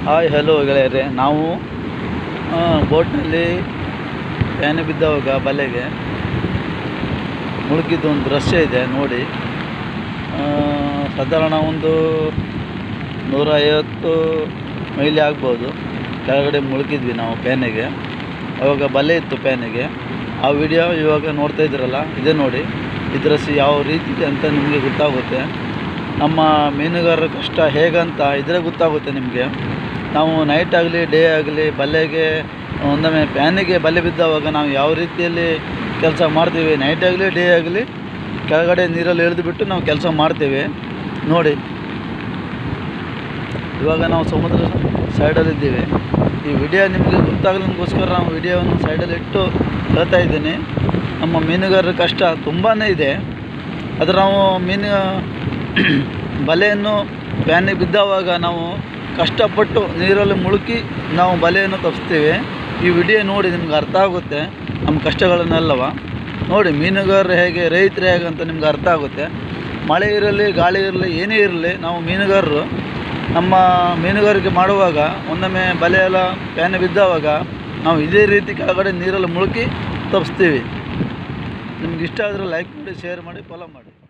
hi hello ಗೆಳೆಯರೆ ನಾವು ಆ, ಬೋಟ್ನಲ್ಲಿ ಫ್ಯಾನ್ ಬಿದ್ದವಾಗ ಬಲೆಗೆ ಮುಳುಗಿದ್ದು ಒಂದು ದೃಶ್ಯ ಇದೆ ನೋಡಿ ಆ, ಸಾಧಾರಣ ಒಂದು ನೂರ ಐವತ್ತು ಮೈಲಿ ಆಗ್ಬೋದು ಕೆಳಗಡೆ ಮುಳುಗಿದ್ವಿ ನಾವು ಪ್ಯಾನಿಗೆ ಅವಾಗ ಬಲೆ ಇತ್ತು ಪ್ಯಾನಿಗೆ ಆ ವಿಡಿಯೋ ಇವಾಗ ನೋಡ್ತಾ ಇದ್ದೀರಲ್ಲ ಇದೇ ನೋಡಿ ಈ ದೃಶ್ಯ ಯಾವ ರೀತಿ ಇದೆ ಅಂತ ನಿಮಗೆ ಗೊತ್ತಾಗುತ್ತೆ ನಮ್ಮ ಮೀನುಗಾರರ ಕಷ್ಟ ಹೇಗಂತ ಇದ್ರೆ ಗೊತ್ತಾಗುತ್ತೆ ನಿಮಗೆ ನಾವು ನೈಟ್ ಆಗಲಿ ಡೇ ಆಗಲಿ ಬಲೆಗೆ ಒಂದೊಮ್ಮೆ ಪ್ಯಾನಿಗೆ ಬಲೆ ಬಿದ್ದವಾಗ ನಾವು ಯಾವ ರೀತಿಯಲ್ಲಿ ಕೆಲಸ ಮಾಡ್ತೀವಿ ನೈಟ್ ಆಗಲಿ ಡೇ ಆಗಲಿ ಕೆಳಗಡೆ ನೀರಲ್ಲಿ ಇಳಿದು ಬಿಟ್ಟು ನಾವು ಕೆಲಸ ಮಾಡ್ತೇವೆ ನೋಡಿ ಇವಾಗ ನಾವು ಸಮುದ್ರ ಸೈಡಲ್ಲಿದ್ದೀವಿ ಈ ವಿಡಿಯೋ ನಿಮಗೆ ಗೊತ್ತಾಗಲಿಕ್ಕೋಸ್ಕರ ನಾವು ವಿಡಿಯೋವನ್ನು ಸೈಡಲ್ಲಿ ಇಟ್ಟು ಹೇಳ್ತಾ ಇದ್ದೀನಿ ನಮ್ಮ ಮೀನುಗಾರರ ಕಷ್ಟ ತುಂಬಾ ಇದೆ ಆದರೆ ನಾವು ಮೀನು ಬಲೆಯನ್ನು ಪ್ಯಾನಿಗೆ ಬಿದ್ದವಾಗ ನಾವು ಕಷ್ಟಪಟ್ಟು ನೀರಲ್ಲಿ ಮುಳುಗಿ ನಾವು ಬಲೆಯನ್ನು ತಪ್ಪಿಸ್ತೀವಿ ಈ ವಿಡಿಯೋ ನೋಡಿ ನಿಮ್ಗೆ ಅರ್ಥ ಆಗುತ್ತೆ ನಮ್ಮ ಕಷ್ಟಗಳನ್ನೆಲ್ಲವ ನೋಡಿ ಮೀನುಗಾರರು ಹೇಗೆ ರೈತರು ಹೇಗೆ ಅಂತ ನಿಮ್ಗೆ ಅರ್ಥ ಆಗುತ್ತೆ ಮಳೆ ಇರಲಿ ಗಾಳಿ ಇರಲಿ ಏನೇ ಇರಲಿ ನಾವು ಮೀನುಗಾರರು ನಮ್ಮ ಮೀನುಗಾರಿಕೆ ಮಾಡುವಾಗ ಒಮ್ಮೊಮ್ಮೆ ಬಲೆ ಎಲ್ಲ ಪ್ಯಾನ್ ಬಿದ್ದವಾಗ ನಾವು ಇದೇ ರೀತಿ ಕೆಳಗಡೆ ನೀರಲ್ಲಿ ಮುಳುಗಿ ತಪ್ಪಿಸ್ತೀವಿ ನಿಮ್ಗೆ ಇಷ್ಟ ಆದರೆ ಲೈಕ್ ಮಾಡಿ ಶೇರ್ ಮಾಡಿ ಫಾಲೋ ಮಾಡಿ